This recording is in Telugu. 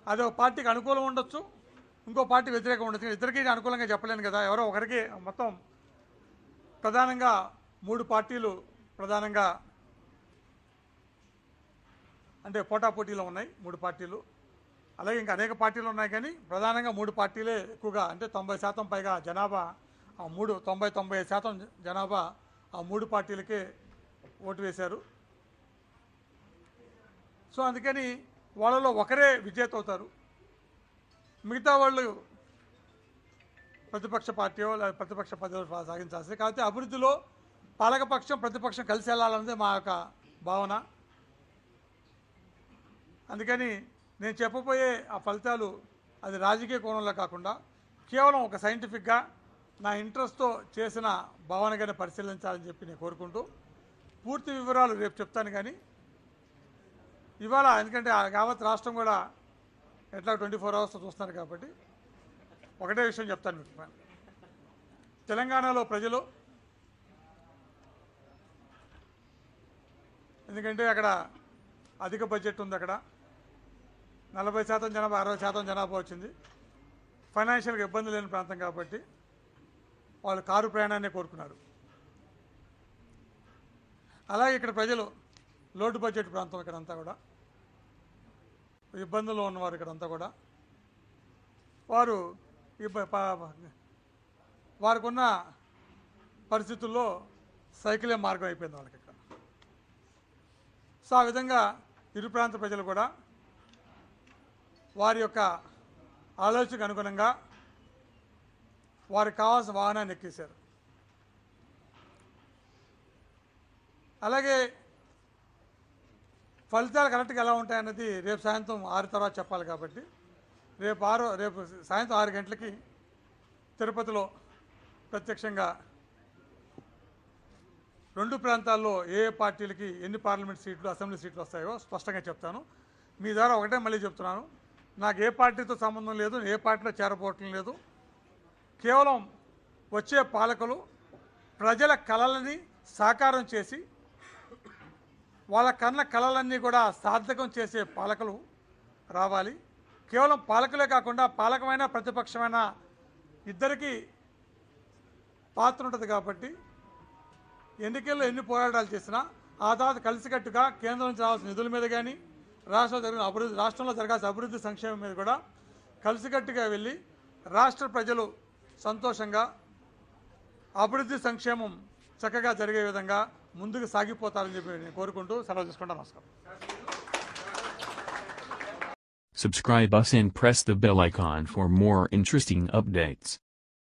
అది ఒక పార్టీకి అనుకూలం ఉండొచ్చు ఇంకో పార్టీ వ్యతిరేకం ఉండొచ్చు ఇద్దరికి అనుకూలంగా చెప్పలేను కదా ఎవరో ఒకరికి మొత్తం ప్రధానంగా మూడు పార్టీలు ప్రధానంగా అంటే పోటాపోటీలో ఉన్నాయి మూడు పార్టీలు అలాగే ఇంకా అనేక పార్టీలు ఉన్నాయి కానీ ప్రధానంగా మూడు పార్టీలే ఎక్కువగా అంటే తొంభై శాతం పైగా జనాభా ఆ మూడు తొంభై తొంభై ఐదు శాతం జనాభా ఆ మూడు పార్టీలకే ఓటు వేశారు సో అందుకని వాళ్ళలో ఒకరే విజేత అవుతారు మిగతా వాళ్ళు ప్రతిపక్ష పార్టీ లేదా ప్రతిపక్ష పదవులు సాగించాల్సింది కాబట్టి అభివృద్ధిలో పాలకపక్షం ప్రతిపక్షం కలిసి వెళ్ళాలన్నది మా యొక్క భావన అందుకని నేను చెప్పబోయే ఆ ఫలితాలు అది రాజకీయ కోణంలో కాకుండా కేవలం ఒక సైంటిఫిక్గా నా ఇంట్రెస్ట్తో చేసిన భావనగానే పరిశీలించాలని చెప్పి నేను కోరుకుంటూ పూర్తి వివరాలు రేపు చెప్తాను కానీ ఇవాళ ఎందుకంటే ఆ యావత్ రాష్ట్రం కూడా ఎట్లా ట్వంటీ ఫోర్ అవర్స్ చూస్తున్నారు కాబట్టి ఒకటే విషయం చెప్తాను మీకు తెలంగాణలో ప్రజలు ఎందుకంటే అక్కడ అధిక బడ్జెట్ ఉంది అక్కడ నలభై శాతం జనాభా అరవై శాతం జనాభా వచ్చింది ఫైనాన్షియల్గా ఇబ్బంది లేని ప్రాంతం కాబట్టి వాళ్ళు కారు ప్రయాణాన్ని కోరుకున్నారు అలాగే ఇక్కడ ప్రజలు లోటు బడ్జెట్ ప్రాంతం ఇక్కడంతా కూడా ఇబ్బందుల్లో ఉన్నవారు ఇక్కడంతా కూడా వారు ఇబ్బ- ప- వారికి ఉన్న పరిస్థితుల్లో సైకిలే మార్గం అయిపోయింది వాళ్ళకి ఇక్కడ సో ఆ విధంగా ఇరు ప్రాంత ప్రజలు కూడా వారి యొక్క ఆలోచనకు అనుగుణంగా వారికి కావాల్సిన వాహనాన్ని ఎక్కేశారు అలాగే ఫలితాలు కరెక్ట్గా ఎలా ఉంటాయన్నది రేపు సాయంత్రం ఆరు తర్వాత చెప్పాలి కాబట్టి రేపు ఆరు రేపు సాయంత్రం ఆరు గంటలకి తిరుపతిలో ప్రత్యక్షంగా రెండు ప్రాంతాల్లో ఏ ఏ పార్టీలకి ఎన్ని పార్లమెంట్ సీట్లు అసెంబ్లీ సీట్లు వస్తాయో స్పష్టంగా చెప్తాను మీ ద్వారా ఒకటే మళ్ళీ చెప్తున్నాను నాకు ఏ పార్టీతో సంబంధం లేదు ఏ పార్టీలో చేరబోవటం లేదు కేవలం వచ్చే పాలకులు ప్రజల కళలని సాకారం చేసి వాళ్ళ కన్న కళలన్నీ కూడా సార్థకం చేసే పాలకులు రావాలి కేవలం పాలకులే కాకుండా పాలకమైన ప్రతిపక్షమైన ఇద్దరికీ పాత్ర ఉంటుంది కాబట్టి ఎన్నికల్లో ఎన్ని పోరాటాలు చేసినా ఆ తర్వాత కలిసికట్టుగా కేంద్రం నుంచి రావాల్సిన నిధుల మీద కానీ రాష్ట్రంలో జరిగిన అభివృద్ధి రాష్ట్రంలో జరగాల్సిన అభివృద్ధి సంక్షేమం మీద కూడా కలిసికట్టుగా వెళ్ళి రాష్ట్ర ప్రజలు సంతోషంగా అభివృద్ధి సంక్షేమం చక్కగా జరిగే విధంగా ముందుకు సాగిపోతారని చెప్పి నేను కోరుకుంటూ సెలవు తీసుకుంటా నమస్కారం Subscribe us and press the bell icon for more interesting updates.